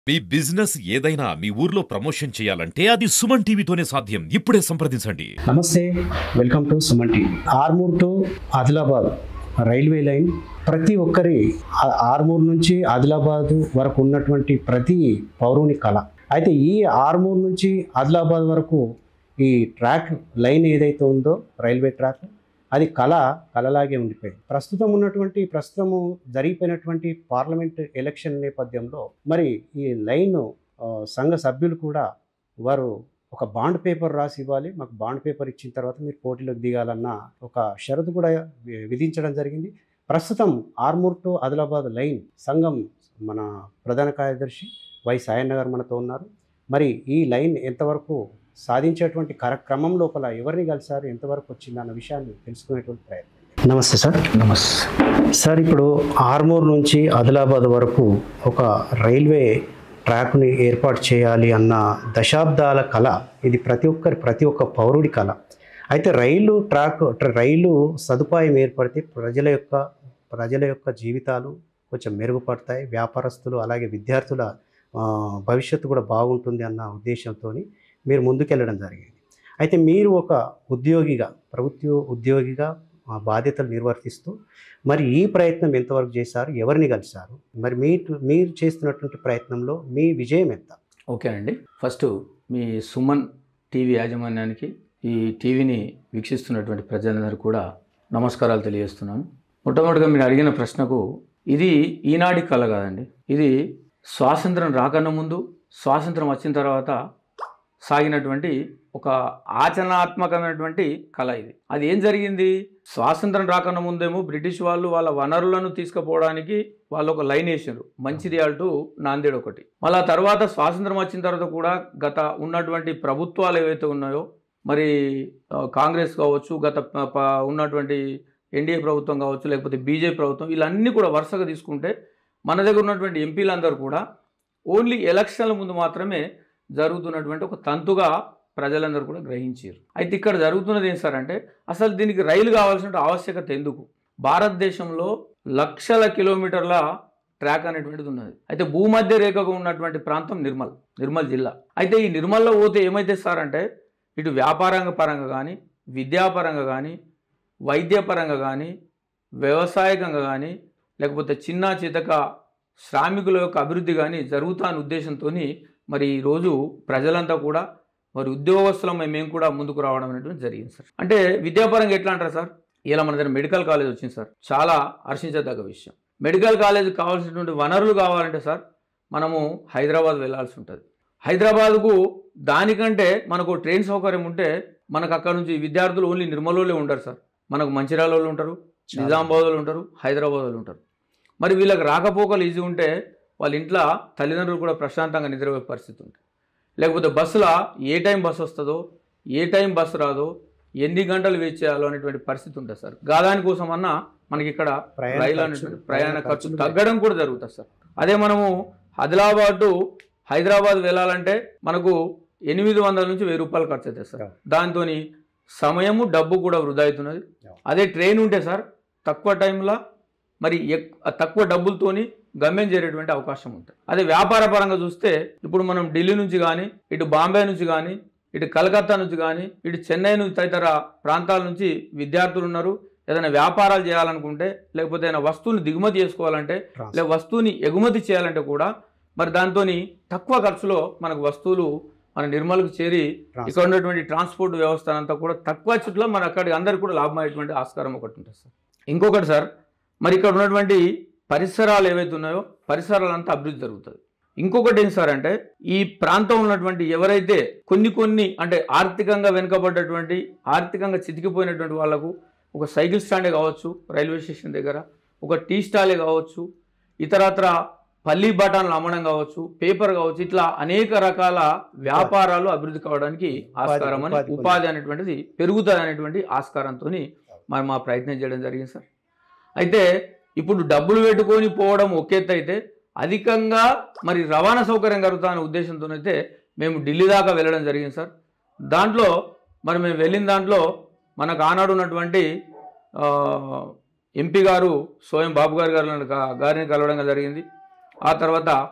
మీ business ఏదైనా మీ ఊర్లో promotion చేయాలంటే అది సుమన్ టీవీతోనే సాధ్యం ఇప్పుడే సంప్రదించండి నమస్తే welcome to Suman TV Armoor to Adilabad railway line ప్రతి ఒక్కరి ఆ- ఆర్మూర్ నుంచి ఆదిలాబాద్ వరకు ఉన్నటువంటి ప్రతి పౌరుని కళ అయితే ఈ ఆర్మూర్ నుంచి ఆదిలాబాద్ వరకు ఈ ట్రాక్ లైన్ ఏదైతే ఉందో రైల్వే ట్రాక్ అది కళ కళలాగే ఉండిపోయింది ప్రస్తుతం ఉన్నటువంటి ప్రస్తుతము జరిగిపోయినటువంటి పార్లమెంట్ ఎలక్షన్ నేపథ్యంలో మరి ఈ లైన్ ఆ, సంఘ సభ్యులు కూడా వారు ఒక బాండ్ పేపర్ రాసి ఇవ్వాలి మాకు బాండ్ పేపర్ ఇచ్చిన తర్వాత మీరు పోటీలోకి దిగాలన్న ఒక షరతు కూడా వి- విధించడం జరిగింది ప్రస్తుతం ఆర్మూర్ టు ఆదిలాబాద్ లైన్ సంఘం మన ప్రధాన కార్యదర్శి వై సాయన్న గారు మనతో ఉన్నారు మరి ఈ లైన్ ఎంతవరకు సాధించేటువంటి కార్యక్రమం లోపల ఎవరిని కలిసారు ఎంతవరకు వచ్చింది అన్న విషయాన్ని తెలుసుకునేటువంటి ప్రయత్నం నమస్తే సార్ నమస్తే సార్ ఇప్పుడు ఆర్మూర్ నుంచి ఆదిలాబాద్ వరకు ఒక రైల్వే ట్రాక్ని ఏర్పాటు చేయాలి అన్న దశాబ్దాల కళ ఇది ప్రతి ఒక్కరి ప్రతి ఒక్క పౌరుడి కళ అయితే రైలు ట్రాక్ ట్ర- రైలు సదుపాయం ఏర్పడితే ప్రజల యొక్క ప్రజల యొక్క జీవితాలు కొంచెం మెరుగుపడతాయి వ్యాపారస్తులు అలాగే విద్యార్థుల ఆ, భవిష్యత్తు కూడా బాగుంటుంది అన్న ఉద్దేశంతో మీరు ముందుకెళ్ళడం జరిగింది అయితే మీరు ఒక ఉద్యోగిగా ప్రభుత్వ ఉద్యోగిగా ఆ, బాధ్యతలు నిర్వర్తిస్తూ మరి ఈ ప్రయత్నం ఎంతవరకు చేశారు ఎవరిని కలిశారు మరి మీ మీరు చేస్తున్నటువంటి ప్రయత్నంలో మీ విజయం ఎంత ఓకేనండి ఫస్ట్ మీ సుమన్ టీవీ యాజమాన్యానికి ఈ టీవీని వీక్షిస్తున్నటువంటి ప్రజలందరూ కూడా నమస్కారాలు తెలియజేస్తున్నాను మొట్టమొదటిగా మీరు అడిగిన ప్రశ్నకు ఇది ఈనాటి కళ కాదండి ఇది స్వాతంత్రం రాకన్నా ముందు స్వాతంత్రం వచ్చిన తర్వాత సాగినటువంటి ఒక ఆచరణాత్మకమైనటువంటి కళ ఇది అది ఏం జరిగింది స్వాతంత్రం రాకన్నా ముందేమో బ్రిటిష్ వాళ్ళు వాళ్ళ వనరులను తీసుకుపోవడానికి వాళ్ళు ఒక లైన్ వేసారు మంచిర్యాల టు నాందేడ్ ఒకటి మళ్ళీ ఆ తర్వాత స్వాతంత్రం వచ్చిన తర్వాత కూడా గత ఉన్నటువంటి ప్రభుత్వాలు ఏవైతే ఉన్నాయో మరి ఆ, కాంగ్రెస్ కావచ్చు గత ప- ప- ఉన్నటువంటి ఎన్డీఏ ప్రభుత్వం కావచ్చు లేకపోతే బీజేపీ ప్రభుత్వం వీళ్ళన్నీ కూడా వరుసగా తీసుకుంటే మన దగ్గర ఉన్నటువంటి ఎంపీలందరూ కూడా ఓన్లీ ఎలక్షన్ల ముందు మాత్రమే జరుగుతున్నటువంటి ఒక తంతుగా ప్రజలందరూ కూడా గ్రహించారు అయితే ఇక్కడ జరుగుతున్నది ఏం సార్ అంటే అసలు దీనికి రైలు కావాల్సిన ఆవశ్యకత ఎందుకు భారతదేశంలో లక్షల కిలోమీటర్ల ట్రాక్ అనేటువంటిది ఉన్నది అయితే భూమధ్య రేఖకు ఉన్నటువంటి ప్రాంతం నిర్మల్ నిర్మల్ జిల్లా అయితే ఈ నిర్మల్లో పోతే ఏమైతే సార్ అంటే ఇటు వ్యాపారంగ పరంగా కానీ విద్యాపరంగా కానీ వైద్యపరంగా కానీ వ్యవసాయకంగా కానీ లేకపోతే చిన్న చితక శ్రామికుల యొక్క అభివృద్ధి కానీ జరుగుతాని ఉద్దేశంతో మరి ఈరోజు ప్రజలంతా కూడా మరి ఉద్యోగస్తులం మేము కూడా ముందుకు రావడం అనేటువంటి జరిగింది సార్ అంటే విద్యాపరంగా ఎట్లా అంటారు సార్ ఇలా మన దగ్గర మెడికల్ కాలేజ్ వచ్చింది సార్ చాలా హర్షించదగ్గ విషయం మెడికల్ కాలేజ్ కావాల్సినటువంటి వనరులు కావాలంటే సార్ మనము హైదరాబాద్ వెళ్ళాల్సి ఉంటుంది హైదరాబాద్కు దానికంటే మనకు ట్రైన్ సౌకర్యం ఉంటే మనకు అక్కడ నుంచి విద్యార్థులు ఓన్లీ నిర్మలలో ఉండరు సార్ మనకు మంచిర్యాల వాళ్ళు ఉంటారు నిజామాబాద్ వాళ్ళు ఉంటారు హైదరాబాద్ వాళ్ళు ఉంటారు మరి వీళ్ళకి రాకపోకలు ఈజీ ఉంటే వాళ్ళ ఇంట్లో తల్లిదండ్రులు కూడా ప్రశాంతంగా నిద్రపోయే పరిస్థితి ఉంటుంది లేకపోతే బస్సులో ఏ టైం బస్సు వస్తుందో ఏ టైం బస్సు రాదో ఎన్ని గంటలు వెయిట్ చేయాలో అనేటువంటి పరిస్థితి ఉంటుంది సార్ గాదాని కోసం అన్నా మనకి ఇక్కడ ప్రయాణ రైలు ఖర్చు- అనేటువంటి ప్రయాణ ఖర్చు ఖర్చులు తగ్గడం కూడా జరుగుతుంది సార్ అదే మనము ఆదిలాబాద్ టు హైదరాబాద్ వెళ్ళాలంటే మనకు ఎనిమిది వందల నుంచి వెయ్యి రూపాయలు ఖర్చు అవుతుంది సార్ Yeah. దాంతో సమయము డబ్బు కూడా వృధా అవుతున్నది Yeah. అదే ట్రైన్ ఉంటే సార్ తక్కువ టైంలో మరి ఎక్- తక్కువ డబ్బులతోని గమ్యం చేరేటువంటి అవకాశం ఉంటుంది అదే వ్యాపార పరంగా చూస్తే ఇప్పుడు మనం ఢిల్లీ నుంచి కానీ ఇటు బాంబే నుంచి కానీ ఇటు కలకత్తా నుంచి కానీ ఇటు చెన్నై నుంచి తదితర ప్రాంతాల నుంచి విద్యార్థులు ఉన్నారు ఏదైనా వ్యాపారాలు చేయాలనుకుంటే లేకపోతే ఏదైనా వస్తువుని దిగుమతి చేసుకోవాలంటే Trans- లేదా వస్తువుని ఎగుమతి చేయాలంటే కూడా మరి దాంతో తక్కువ ఖర్చులో మనకు వస్తువులు మన నిర్మల్కు చేరి Trans- ఇక్కడ ఉన్నటువంటి ట్రాన్స్పోర్ట్ వ్యవస్థ అంతా కూడా తక్కువ చుట్లో మన అక్కడికి అందరికి కూడా లాభమయ్యేటువంటి ఆస్కారం ఒకటి ఉంటుంది సార్ ఇంకొకటి సార్ మరి ఇక్కడ ఉన్నటువంటి పరిసరాలు ఏవైతే ఉన్నాయో పరిసరాలంతా అభివృద్ధి జరుగుతుంది ఇంకొకటి ఏం సార్ అంటే ఈ ప్రాంతం ఉన్నటువంటి ఎవరైతే కొన్ని కొన్ని అంటే ఆర్థికంగా వెనుకబడ్డటువంటి ఆర్థికంగా చితికిపోయినటువంటి వాళ్ళకు ఒక సైకిల్ స్టాండే కావచ్చు రైల్వే స్టేషన్ దగ్గర ఒక టీ స్టాలే కావచ్చు ఇతరత్ర పల్లి బఠాన్లు అమ్మడం కావచ్చు పేపర్ కావచ్చు ఇట్లా అనేక రకాల వ్యాపారాలు అభివృద్ధి కావడానికి ఆస్కారం అని ఉపాధి ఉపాధి అనేటువంటిది పెరుగుతుంది అనేటువంటి ఆస్కారంతో మరి మా ప్రయత్నం చేయడం జరిగింది సార్ అయితే ఇప్పుడు డబ్బులు పెట్టుకొని పోవడం ఒక ఎత్తు అయితే అధికంగా మరి రవాణా సౌకర్యం కలుగుతా ఉద్దేశంతో అయితే మేము ఢిల్లీ దాకా వెళ్ళడం జరిగింది సార్ దాంట్లో మరి మేము వెళ్ళిన దాంట్లో మనకు ఆనాడు ఉన్నటువంటి ఆ, ఎంపీ గారు సోయం బాబు గారి గారు గారిని కలవడం జరిగింది ఆ తర్వాత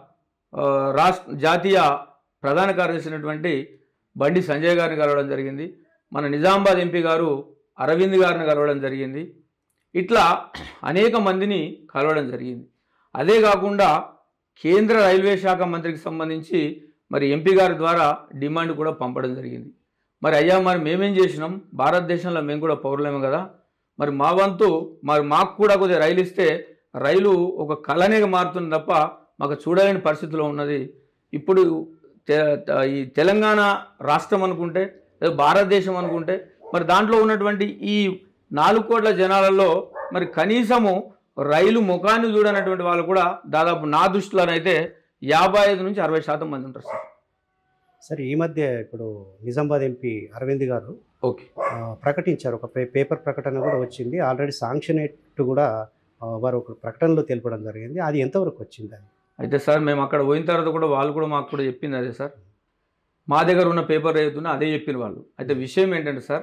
ఆ, రాష్ట్ర జాతీయ ప్రధాన కార్యదర్శి అయినటువంటి బండి సంజయ్ గారిని కలవడం జరిగింది మన నిజామాబాద్ ఎంపీ గారు అరవింద్ గారిని కలవడం జరిగింది ఇట్లా అనేక మందిని కలవడం జరిగింది అదే కాకుండా కేంద్ర రైల్వే శాఖ మంత్రికి సంబంధించి మరి ఎంపీ గారి ద్వారా డిమాండ్ కూడా పంపడం జరిగింది మరి అయ్యా మరి మేమేం చేసినాం భారతదేశంలో మేము కూడా పౌరులమే కదా మరి మా వంతు మరి మాకు కూడా కొద్దిగా రైలు ఇస్తే రైలు ఒక కళనే మారుతుంది తప్ప మాకు చూడలేని పరిస్థితిలో ఉన్నది ఇప్పుడు తె- త- ఈ తెలంగాణ రాష్ట్రం అనుకుంటే లేదా భారతదేశం అనుకుంటే మరి దాంట్లో ఉన్నటువంటి ఈ నాలుగు కోట్ల జనాలలో మరి కనీసము రైలు ముఖాన్ని చూడనటువంటి వాళ్ళు కూడా దాదాపు నా దృష్టిలోనైతే యాభై ఐదు నుంచి అరవై శాతం మంది ఉంటారు సార్ సరే ఈ మధ్య ఇప్పుడు నిజామాబాద్ ఎంపీ అరవింద్ గారు ఓకే ఆ, ప్రకటించారు ఒక పే- పేపర్ ప్రకటన కూడా వచ్చింది ఆల్రెడీ శాంక్షన్ ఎట్టు కూడా ఆ, వారు ఒక ప్రకటనలో తెలపడం జరిగింది అది ఎంతవరకు వచ్చింది అది అయితే సార్ మేము అక్కడ పోయిన తర్వాత కూడా వాళ్ళు కూడా మాకు కూడా చెప్పింది అదే సార్ మా దగ్గర ఉన్న పేపర్ ఏదైతున్నా అదే చెప్పిన వాళ్ళు అయితే విషయం ఏంటంటే సార్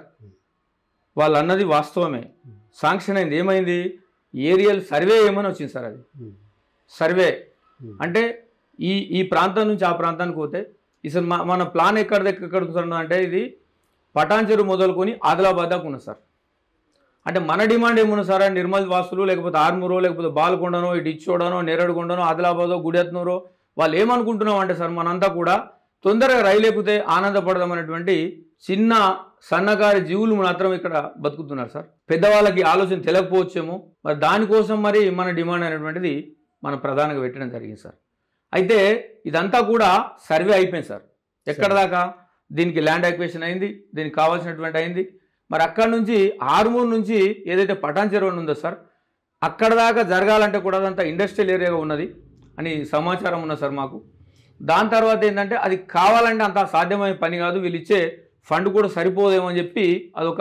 వాళ్ళు అన్నది వాస్తవమే శాంక్షన్ అయింది ఏమైంది ఏరియల్ సర్వే ఏమని వచ్చింది సార్ అది ఉమ్. సర్వే ఉమ్. అంటే ఈ ఈ ప్రాంతం నుంచి ఆ ప్రాంతానికి పోతే ఇసలు మా మన ప్లాన్ ఎక్కడ దగ్గర ఎక్కడ ఉన్నది అంటే ఇది పటాన్చెరు మొదలుకొని ఆదిలాబాద్ దాకా ఉన్నది సార్ అంటే మన డిమాండ్ ఏమున్నా సార్ అంటే నిర్మల్ వాసులు లేకపోతే ఆర్మూరో లేకపోతే బాల్కొండనో ఇటు ఇచ్చోడనో నేరడుగొండనో ఆదిలాబాదో గుడెత్నూరో వాళ్ళు ఏమనుకుంటున్నాం అంటే సార్ మనంతా కూడా తొందరగా రైలు ఎక్కితే ఆనందపడదాం అనేటువంటి చిన్న సన్నకారి జీవులు మాత్రం ఇక్కడ బతుకుతున్నారు సార్ పెద్దవాళ్ళకి ఆలోచన తెలియకపోవచ్చేమో మరి దానికోసం మరి మన డిమాండ్ అనేటువంటిది మనం ప్రధానంగా పెట్టడం జరిగింది సార్ అయితే ఇదంతా కూడా సర్వే అయిపోయింది సార్ ఎక్కడ దాకా దీనికి ల్యాండ్ అక్వేషన్ అయింది దీనికి కావాల్సినటువంటి అయింది మరి అక్కడ నుంచి ఆరుమూరు నుంచి ఏదైతే పటాన్ చెరువు ఉందో సార్ అక్కడ దాకా జరగాలంటే కూడా అదంతా ఇండస్ట్రియల్ ఏరియాగా ఉన్నది అని సమాచారం ఉన్నది సార్ మాకు దాని తర్వాత ఏంటంటే అది కావాలంటే అంత సాధ్యమయ్యే పని కాదు వీళ్ళు ఇచ్చే ఫండ్ కూడా సరిపోదేమో అని చెప్పి అదొక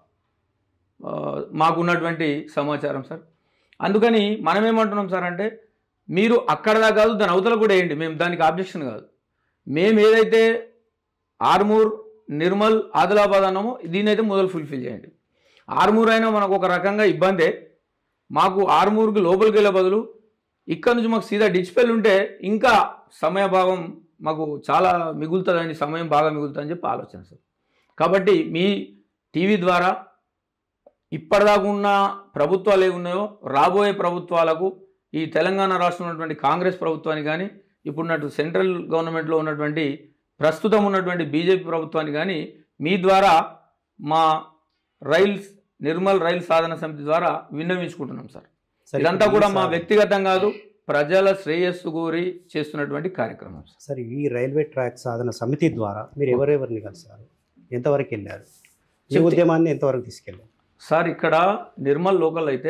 ఆ, మాకున్నటువంటి సమాచారం సార్ అందుకని మనం ఏమంటున్నాం సార్ అంటే మీరు అక్కడ దాకా కాదు దాని అవతల కూడా వేయండి మేము దానికి ఆబ్జెక్షన్ కాదు మేము ఏదైతే ఆర్మూర్ నిర్మల్ ఆదిలాబాద్ అన్నామో దీని అయితే మొదలు ఫుల్ఫిల్ చేయండి ఆర్మూర్ అయినా మనకు ఒక రకంగా ఇబ్బందే మాకు ఆర్మూర్కి లోపలికి వెళ్ళే బదులు ఇక్కడ నుంచి మాకు సీదా డిస్పెల్ ఉంటే ఇంకా సమయభావం మాకు చాలా మిగులుతుందని సమయం బాగా మిగులుతుందని చెప్పి ఆలోచన సార్ కాబట్టి మీ టీవీ ద్వారా ఇప్పటిదాకా ఉన్న ప్రభుత్వాలు ఏ ఉన్నాయో రాబోయే ప్రభుత్వాలకు ఈ తెలంగాణ రాష్ట్రంలో ఉన్నటువంటి కాంగ్రెస్ ప్రభుత్వానికి కానీ ఇప్పుడున్నట్టు సెంట్రల్ గవర్నమెంట్లో ఉన్నటువంటి ప్రస్తుతం ఉన్నటువంటి బీజేపీ ప్రభుత్వాన్ని కానీ మీ ద్వారా మా రైల్స్ నిర్మల్ రైల్ సాధన సమితి ద్వారా విన్నవించుకుంటున్నాం సార్ సరే, ఇదంతా ఇప్పుడు కూడా ఈ మా సాధన- వ్యక్తిగతం కాదు ప్రజల శ్రేయస్సు కోరి చేస్తున్నటువంటి కార్యక్రమం సార్ సరే ఈ రైల్వే ట్రాక్ సాధన సమితి ద్వారా మీరు ఎవరెవరిని కలిసారు ఎంతవరకు వెళ్ళారు ఈ చెప్తే- ఉద్యమాన్ని ఎంతవరకు తీసుకెళ్ళారు సార్ ఇక్కడ నిర్మల్ లోకల్ అయితే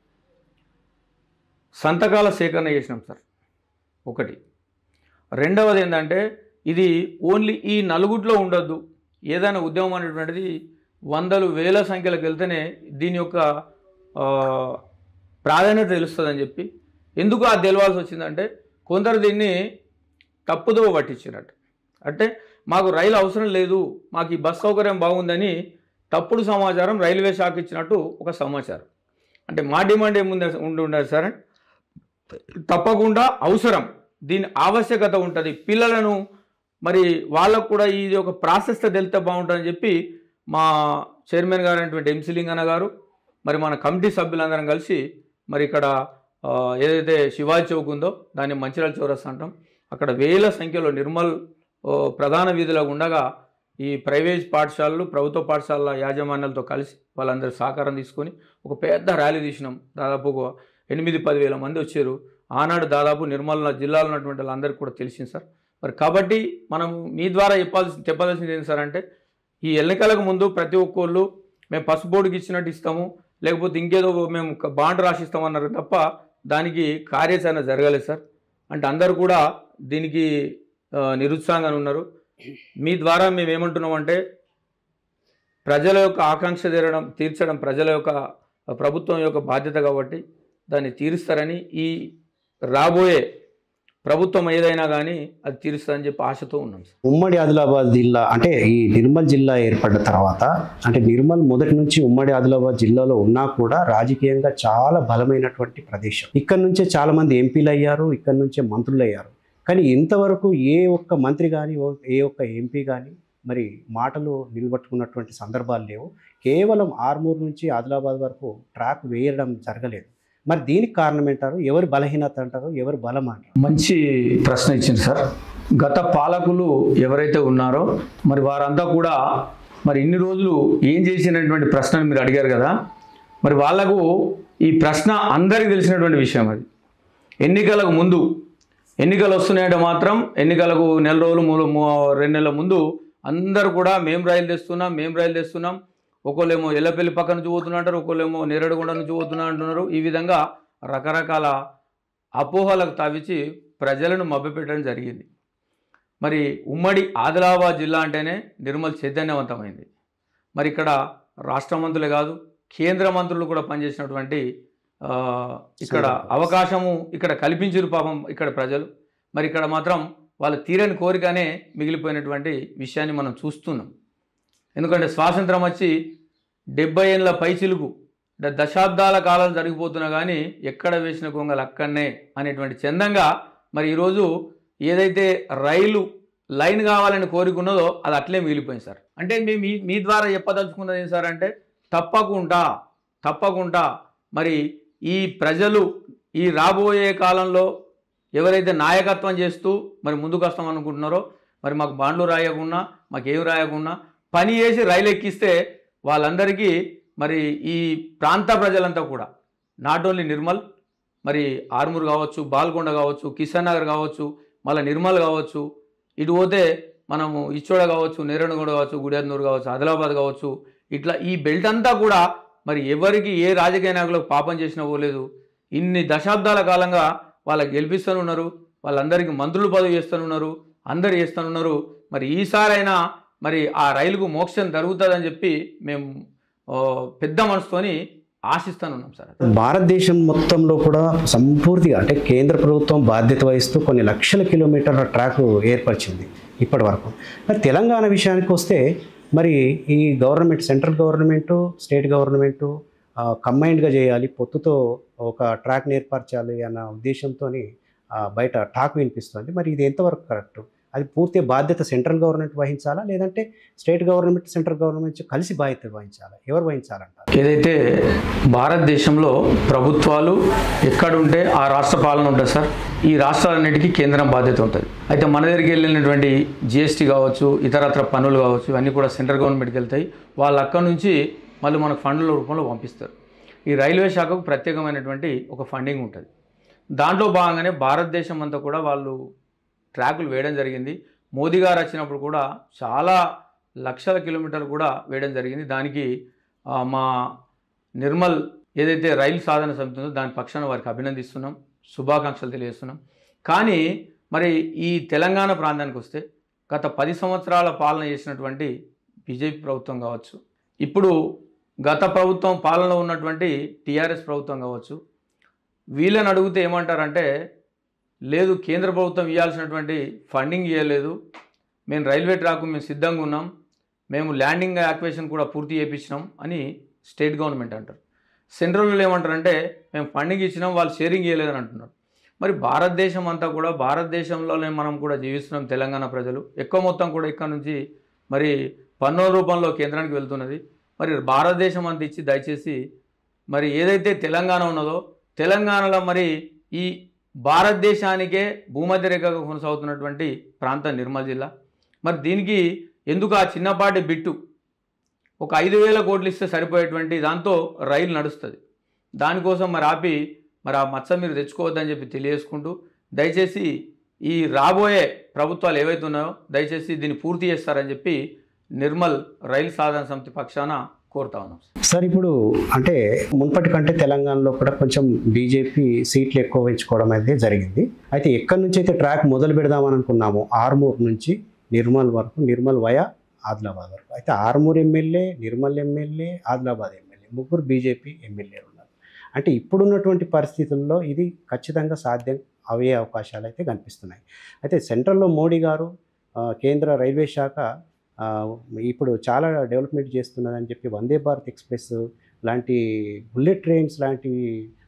సంతకాల సేకరణ చేసినాం సార్ ఒకటి రెండవది ఏంటంటే ఇది ఓన్లీ ఈ నలుగుట్లో ఉండొద్దు ఏదైనా ఉద్యమం అనేటువంటిది వందలు వేల సంఖ్యలకు వెళ్తేనే దీని యొక్క ఆ, ప్రాధాన్యత తెలుస్తుందని చెప్పి ఎందుకు అది తెలవాల్సి వచ్చిందంటే కొందరు దీన్ని తప్పుదో పట్టించినట్టు అంటే మాకు రైలు అవసరం లేదు మాకు ఈ బస్ సౌకర్యం బాగుందని తప్పుడు సమాచారం రైల్వే శాఖ ఇచ్చినట్టు ఒక సమాచారం అంటే మా డిమాండ్ ఏముంది ఉండి ఉండదు సార్ తప్పకుండా అవసరం దీని ఆవశ్యకత ఉంటుంది పిల్లలను మరి వాళ్ళకు కూడా ఇది ఒక ప్రాసెస్తో తెలితే బాగుంటుందని చెప్పి మా చైర్మన్ గారు అయినటువంటి ఎంసీ లింగన్న గారు మరి మన కమిటీ సభ్యులందరం కలిసి మరి ఇక్కడ ఆ, ఏదైతే శివాజీ చౌక్ ఉందో దాన్ని మంచిర్యాల చౌరస్తా అంటాం అక్కడ వేల సంఖ్యలో నిర్మల్ ఓ, ప్రధాన వీధిలో ఉండగా ఈ ప్రైవేట్ పాఠశాలలు ప్రభుత్వ పాఠశాలల యాజమాన్యాలతో కలిసి వాళ్ళందరి సహకారం తీసుకొని ఒక పెద్ద ర్యాలీ తీసినాం దాదాపు ఒక ఎనిమిది పది వేల మంది వచ్చారు ఆనాడు దాదాపు నిర్మల్ జిల్లాలో ఉన్నటువంటి వాళ్ళందరికీ కూడా తెలిసింది సార్ మరి కాబట్టి మనం మీ ద్వారా చెప్పాల్సి చెప్పాల్సింది ఏంటి సార్ అంటే ఈ ఎన్నికలకు ముందు ప్రతి ఒక్కళ్ళు మేము పసుపు బోర్డుకి ఇచ్చినట్టు ఇస్తాము లేకపోతే ఇంకేదో మేము ఒక బాండ్ రాసిస్తామన్నారు తప్ప దానికి కార్యాచరణ జరగలేదు సార్ అంటే అందరు కూడా దీనికి ఆ, నిరుత్సాహంగానే ఉన్నారు మీ ద్వారా మేము ఏమంటున్నామంటే ప్రజల యొక్క ఆకాంక్ష తీరడం తీర్చడం ప్రజల యొక్క ప్రభుత్వం యొక్క బాధ్యత కాబట్టి దాన్ని తీరుస్తారని ఈ రాబోయే ప్రభుత్వం ఏదైనా కానీ అది తీరుస్తుందని చెప్పి ఆశతో ఉన్నాం సార్ ఉమ్మడి ఆదిలాబాద్ జిల్లా అంటే ఈ నిర్మల్ జిల్లా ఏర్పడిన తర్వాత అంటే నిర్మల్ మొదటి నుంచి ఉమ్మడి ఆదిలాబాద్ జిల్లాలో ఉన్నా కూడా రాజకీయంగా చాలా బలమైనటువంటి ప్రదేశం ఇక్కడ నుంచే చాలా మంది ఎంపీలు అయ్యారు ఇక్కడ నుంచే మంత్రులు అయ్యారు కానీ ఇంతవరకు ఏ ఒక్క మంత్రి కానీ ఏ ఒక్క ఎంపీ కానీ మరి మాటలు నిలబట్టుకున్నటువంటి సందర్భాలు లేవు కేవలం ఆర్మూర్ నుంచి ఆదిలాబాద్ వరకు ట్రాక్ వేయడం జరగలేదు మరి దీనికి కారణం ఏంటారు ఎవరు బలహీనత అంటారు ఎవరు బలం అంటారు మంచి ప్రశ్న ఇచ్చింది సార్ గత పాలకులు ఎవరైతే ఉన్నారో మరి వారంతా కూడా మరి ఇన్ని రోజులు ఏం చేసినటువంటి ప్రశ్నను మీరు అడిగారు కదా మరి వాళ్లకు ఈ ప్రశ్న అందరికీ తెలిసినటువంటి విషయం అది ఎన్నికలకు ముందు ఎన్నికలు వస్తున్నాయంటే మాత్రం ఎన్నికలకు నెల రోజులు మూడు మూ- రెండు నెలల ముందు అందరూ కూడా మేము రైలు తెస్తున్నాం మేము రైలు తెస్తున్నాం ఒకళ్ళేమో ఎల్లపల్లి పక్క నుంచి పోతున్నా అంటారు ఒకళ్ళేమో నేరేడుగొండ నుంచి పోతున్నా అంటున్నారు ఈ విధంగా రకరకాల అపోహలకు తావించి ప్రజలను మభ్యపెట్టడం జరిగింది మరి ఉమ్మడి ఆదిలాబాద్ జిల్లా అంటేనే నిర్మల్ చైతన్యవంతమైంది మరి ఇక్కడ రాష్ట్ర మంత్రులే కాదు కేంద్ర మంత్రులు కూడా పనిచేసినటువంటి ఆ, ఇక్కడ అవకాశము ఇక్కడ కల్పించారు పాపం ఇక్కడ ప్రజలు మరి ఇక్కడ మాత్రం వాళ్ళ తీరని కోరికనే మిగిలిపోయినటువంటి విషయాన్ని మనం చూస్తున్నాం ఎందుకంటే స్వాతంత్రం వచ్చి డెబ్బై ఏళ్ళ పైచిలుకు ద- దశాబ్దాల కాలం జరిగిపోతున్నా కానీ ఎక్కడ వేసిన కొంగలు అక్కడనే అనేటువంటి చందంగా మరి ఈరోజు ఏదైతే రైలు లైన్ కావాలని కోరికున్నదో అది అట్లే మిగిలిపోయింది సార్ అంటే మేము మీ మీ ద్వారా చెప్పదలుచుకున్నది ఏం సార్ అంటే తప్పకుండా తప్పకుండా మరి ఈ ప్రజలు ఈ రాబోయే కాలంలో ఎవరైతే నాయకత్వం చేస్తూ మరి ముందుకు వస్తాం అనుకుంటున్నారో మరి మాకు బాండ్లు రాయకుండా మాకు ఏమి రాయకుండా పని చేసి రైలు ఎక్కిస్తే వాళ్ళందరికీ మరి ఈ ప్రాంత ప్రజలంతా కూడా నాట్ ఓన్లీ నిర్మల్ మరి ఆర్మూర్ కావచ్చు బాల్కొండ కావచ్చు కిషన్ నగర్ కావచ్చు మళ్ళీ నిర్మల్ కావచ్చు ఇటు పోతే మనము ఇచ్చోడ కావచ్చు నేరేడుగూడ కావచ్చు గుడియాదనూరు కావచ్చు ఆదిలాబాద్ కావచ్చు ఇట్లా ఈ బెల్ట్ అంతా కూడా మరి ఎవరికి ఏ రాజకీయ నాయకులకు పాపం చేసినా పోలేదు ఇన్ని దశాబ్దాల కాలంగా వాళ్ళకి గెలిపిస్తూనే ఉన్నారు వాళ్ళందరికీ మంత్రులు పదవి చేస్తూనున్నారు అందరు చేస్తూనున్నారు మరి ఈసారైనా మరి ఆ రైలుకు మోక్షం జరుగుతుందని చెప్పి మేము ఆ, పెద్ద మనసుతోని ఆశిస్తానున్నాం సార్ భారతదేశం మొత్తంలో కూడా సంపూర్తిగా అంటే కేంద్ర ప్రభుత్వం బాధ్యత వహిస్తూ కొన్ని లక్షల కిలోమీటర్ల ట్రాక్ ఏర్పరిచింది ఇప్పటి వరకు మరి తెలంగాణ విషయానికి వస్తే మరి ఈ government central government state government కంబైన్డ్గా చేయాలి పొత్తుతో ఒక ట్రాక్ ఏర్పరచాలి అన్న ఉద్దేశంతో బయట టాక్ వినిపిస్తుంది మరి ఇది ఎంతవరకు కరెక్ట్ అది పూర్తి బాధ్యత సెంట్రల్ గవర్నమెంట్ వహించాలా లేదంటే స్టేట్ గవర్నమెంట్ సెంట్రల్ గవర్నమెంట్ కలిసి బాధ్యత వహించాలా ఎవరు వహించాలంటారు ఏదైతే భారతదేశంలో ప్రభుత్వాలు ఎక్కడుంటే ఆ రాష్ట్ర పాలన ఉంటుంది సార్ ఈ రాష్ట్రాలన్నిటికీ కేంద్రం బాధ్యత ఉంటుంది అయితే మన దగ్గరికి వెళ్ళినటువంటి జిఎస్టీ కావచ్చు ఇతరత్ర పన్నులు కావచ్చు ఇవన్నీ కూడా సెంట్రల్ గవర్నమెంట్కి వెళ్తాయి వాళ్ళు అక్కడి నుంచి మళ్ళీ మనకు ఫండ్ల రూపంలో పంపిస్తారు ఈ రైల్వే శాఖకు ప్రత్యేకమైనటువంటి ఒక ఫండింగ్ ఉంటుంది దాంట్లో భాగంగానే భారతదేశం అంతా కూడా వాళ్ళు ట్రాకులు వేయడం జరిగింది మోదీ గారు వచ్చినప్పుడు కూడా చాలా లక్షల కిలోమీటర్లు కూడా వేయడం జరిగింది దానికి ఆ, మా నిర్మల్ ఏదైతే రైలు సాధన సమితి ఉందో దాని పక్షాన వారికి అభినందిస్తున్నాం శుభాకాంక్షలు తెలియజేస్తున్నాం కానీ మరి ఈ తెలంగాణ ప్రాంతానికి వస్తే గత పది సంవత్సరాల పాలన చేసినటువంటి బీజేపీ ప్రభుత్వం కావచ్చు ఇప్పుడు గత ప్రభుత్వం పాలనలో ఉన్నటువంటి టీఆర్ఎస్ ప్రభుత్వం కావచ్చు వీళ్ళని అడిగితే ఏమంటారంటే లేదు కేంద్ర ప్రభుత్వం ఇవ్వాల్సినటువంటి ఫండింగ్ ఇవ్వలేదు మేము రైల్వే ట్రాక్ మేము సిద్ధంగా ఉన్నాం మేము ల్యాండింగ్ యాక్వేషన్ కూడా పూర్తి చేయించినాం అని స్టేట్ గవర్నమెంట్ అంటారు సెంట్రల్ ఏమంటారంటే మేము ఫండింగ్ ఇచ్చినాం వాళ్ళు షేరింగ్ ఇవ్వలేదని అంటున్నారు మరి భారతదేశం అంతా కూడా భారతదేశంలోనే మనం కూడా జీవిస్తున్నాం తెలంగాణ ప్రజలు ఎక్కువ మొత్తం కూడా ఇక్కడ నుంచి మరి పన్నుల రూపంలో కేంద్రానికి వెళ్తున్నది మరి భారతదేశం అంతా ఇచ్చి దయచేసి మరి ఏదైతే తెలంగాణ ఉన్నదో తెలంగాణలో మరి ఈ భారతదేశానికే భూమధ్య రేఖగా కొనసాగుతున్నటువంటి ప్రాంతం నిర్మల్ జిల్లా మరి దీనికి ఎందుకు ఆ చిన్నపాటి బిట్టు ఒక ఐదు వేల కోట్లు ఇస్తే సరిపోయేటువంటి దాంతో రైలు నడుస్తుంది దానికోసం మరి ఆపి మరి ఆ మచ్చ మీరు తెచ్చుకోవద్దని చెప్పి తెలియజేసుకుంటూ దయచేసి ఈ రాబోయే ప్రభుత్వాలు ఏవైతే ఉన్నాయో దయచేసి దీన్ని పూర్తి చేస్తారని చెప్పి నిర్మల్ రైలు సాధన సమితి పక్షాన కోరుతా ఉన్నాం సార్ ఇప్పుడు అంటే మున్పటి కంటే తెలంగాణలో కూడా కొంచెం బీజేపీ సీట్లు ఎక్కువ పెంచుకోవడం అయితే జరిగింది అయితే ఎక్కడి నుంచి అయితే ట్రాక్ మొదలు పెడదామని అనుకున్నాము ఆర్మూర్ నుంచి నిర్మల్ వరకు నిర్మల్ వయా ఆదిలాబాద్ వరకు అయితే Armur MLA Nirmal MLA Adilabad MLA ముగ్గురు బీజేపీ ఎమ్మెల్యేలు ఉన్నారు అంటే ఇప్పుడున్నటువంటి పరిస్థితుల్లో ఇది ఖచ్చితంగా సాధ్యం అయ్యే అవకాశాలు అయితే కనిపిస్తున్నాయి అయితే సెంట్రల్లో మోడీ గారు ఆ, కేంద్ర రైల్వే శాఖ ఆ, ఇప్పుడు చాలా డెవలప్మెంట్ చేస్తున్నదని చెప్పి వందే భారత్ ఎక్స్ప్రెస్ లాంటి బుల్లెట్ ట్రైన్స్ లాంటివి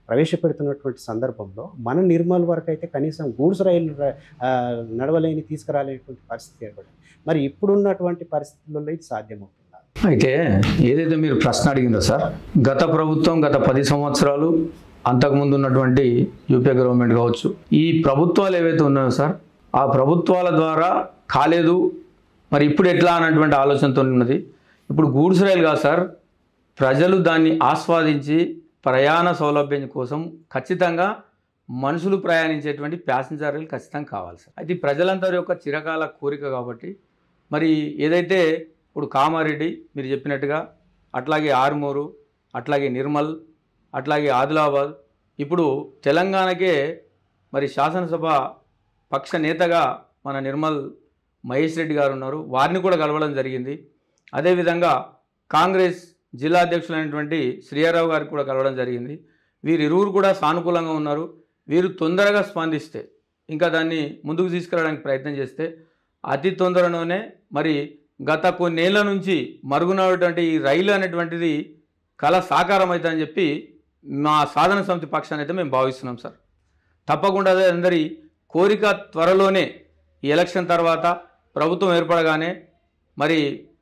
ప్రవేశపెడుతున్నటువంటి సందర్భంలో మన నిర్మల్ వరకు అయితే కనీసం గూడ్స్ రైలు ర- ఆ, నడవలేని తీసుకురాలేనటువంటి పరిస్థితి ఏర్పడింది మరి ఇప్పుడున్నటువంటి పరిస్థితులలో ఇది సాధ్యమవుతుందా అయితే ఏదైతే మీరు ప్రశ్న అడిగిందో సార్ గత ప్రభుత్వం గత పది సంవత్సరాలు అంతకుముందు ఉన్నటువంటి యూపీఏ గవర్నమెంట్ కావచ్చు ఈ ప్రభుత్వాలు ఏవైతే ఉన్నాయో సార్ ఆ ప్రభుత్వాల ద్వారా కాలేదు మరి ఇప్పుడు ఎట్లా అన్నటువంటి ఆలోచనతో ఉన్నది ఇప్పుడు గూడ్స్ రైలు కాదు సార్ ప్రజలు దాన్ని ఆస్వాదించి ప్రయాణ సౌలభ్యం కోసం ఖచ్చితంగా మనుషులు ప్రయాణించేటువంటి ప్యాసింజర్ రైలు ఖచ్చితంగా కావాలి సార్ అయితే ఈ ప్రజలందరి యొక్క చిరకాల కోరిక కాబట్టి మరి ఏదైతే ఇప్పుడు కామారెడ్డి మీరు చెప్పినట్టుగా అట్లాగే ఆర్మూరు అట్లాగే నిర్మల్ అట్లాగే ఆదిలాబాద్ ఇప్పుడు తెలంగాణకే మరి శాసనసభ పక్ష నేతగా మన నిర్మల్ మహేష్ రెడ్డి గారు ఉన్నారు వారిని కూడా కలవడం జరిగింది అదేవిధంగా కాంగ్రెస్ జిల్లా అధ్యక్షులైనటువంటి శ్రీయారావు గారికి కూడా కలవడం జరిగింది వీరిరువురు కూడా సానుకూలంగా ఉన్నారు వీరు తొందరగా స్పందిస్తే ఇంకా దాన్ని ముందుకు తీసుకురావడానికి ప్రయత్నం చేస్తే అతి తొందరలోనే మరి గత కొన్నేళ్ల నుంచి మరుగునటువంటి ఈ రైలు అనేటువంటిది కళ సాకారం అవుతుందని చెప్పి మా సాధన సమితి పక్షాన్ని అయితే మేము భావిస్తున్నాం సార్ తప్పకుండా అదే అందరి కోరిక త్వరలోనే ఈ ఎలక్షన్ తర్వాత ప్రభుత్వం ఏర్పడగానే మరి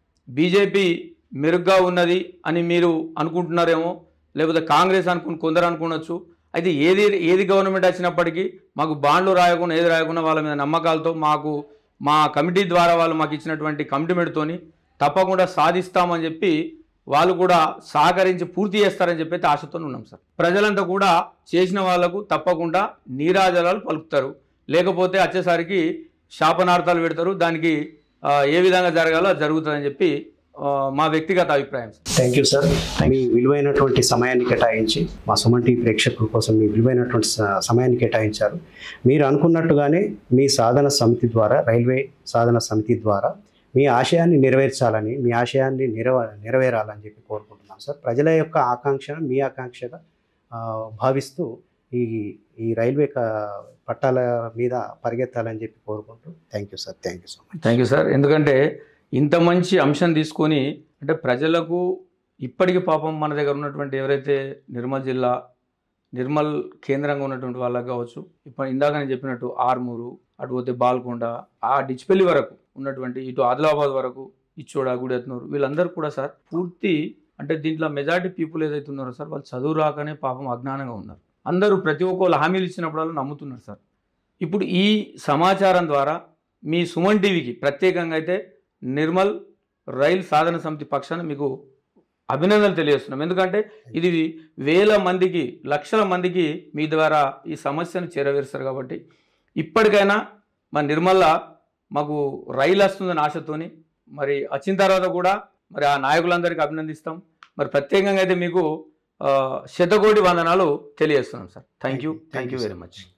బీజేపీ మెరుగ్గా ఉన్నది అని మీరు అనుకుంటున్నారేమో లేకపోతే కాంగ్రెస్ అనుకుని కొందరు అనుకోవచ్చు అయితే ఏది ఏది గవర్నమెంట్ వచ్చినప్పటికీ మాకు బాండ్లు రాయకుండా ఏది రాయకుండా వాళ్ళ మీద నమ్మకాలతో మాకు మా కమిటీ ద్వారా వాళ్ళు మాకు ఇచ్చినటువంటి కమిట్మెంట్తోని తప్పకుండా సాధిస్తామని చెప్పి వాళ్ళు కూడా సహకరించి పూర్తి చేస్తారని చెప్పి అయితే ఆశతో ఉన్నాం సార్ ప్రజలంతా కూడా చేసిన వాళ్లకు తప్పకుండా నీరాజలాలు పలుకుతారు లేకపోతే వచ్చేసరికి శాపనార్థాలు పెడతారు దానికి ఆ, ఏ విధంగా జరగాలో అది జరుగుతుందని చెప్పి ఆ, మా వ్యక్తిగత అభిప్రాయం సార్ థ్యాంక్ యూ సార్ మీ విలువైనటువంటి సమయాన్ని కేటాయించి మా సుమన్ టీవీ ప్రేక్షకుల కోసం మీ విలువైనటువంటి స- సమయాన్ని కేటాయించారు మీరు అనుకున్నట్టుగానే మీ సాధన సమితి ద్వారా రైల్వే సాధన సమితి ద్వారా మీ ఆశయాన్ని నెరవేర్చాలని మీ ఆశయాన్ని నెరవ నెరవేరాలని చెప్పి కోరుకుంటున్నాం సార్ ప్రజల యొక్క ఆకాంక్షను మీ ఆకాంక్షగా ఆ, భావిస్తూ ఈ ఈ రైల్వే క- పట్టాల మీద పరిగెత్తాలని చెప్పి కోరుకుంటూ thank you sir thank you so much thank you sir ఎందుకంటే ఇంత మంచి అంశం తీసుకొని అంటే ప్రజలకు ఇప్పటికి పాపం మన దగ్గర ఉన్నటువంటి ఎవరైతే నిర్మల్ జిల్లా నిర్మల్ కేంద్రంగా ఉన్నటువంటి వాళ్ళకి కావచ్చు ఇప్పుడు ఇందాక నేను చెప్పినట్టు ఆర్మూరు అటు పోతే బాల్కొండ ఆ డిచ్పల్లి వరకు ఉన్నటువంటి ఇటు ఆదిలాబాద్ వరకు ఇచ్చోడ గుడెత్నూరు వీళ్ళందరూ కూడా సార్ పూర్తి అంటే దీంట్లో మెజారిటీ పీపుల్ ఏదైతే ఉన్నారో సార్ వాళ్ళు చదువు రాకనే పాపం అజ్ఞానంగా ఉన్నారు అందరూ ప్రతి ఒక్కళ్ళు హామీలు ఇచ్చినప్పుడల్లా నమ్ముతున్నారు సార్ ఇప్పుడు ఈ సమాచారం ద్వారా మీ సుమన్ టీవీకి ప్రత్యేకంగా అయితే నిర్మల్ రైల్ సాధన సమితి పక్షాన మీకు అభినందనలు తెలియజేస్తున్నాం ఎందుకంటే ఇది వేల మందికి లక్షల మందికి మీ ద్వారా ఈ సమస్యను చేరవేరుస్తారు కాబట్టి ఇప్పటికైనా మా నిర్మల్ల మాకు రైలు వస్తుందని ఆశతోని మరి వచ్చిన తర్వాత కూడా మరి ఆ నాయకులందరికీ అభినందిస్తాం మరి ప్రత్యేకంగా అయితే మీకు ఆ, శతకోటి వందనాలు తెలియజేస్తున్నాం sir thank you thank you very much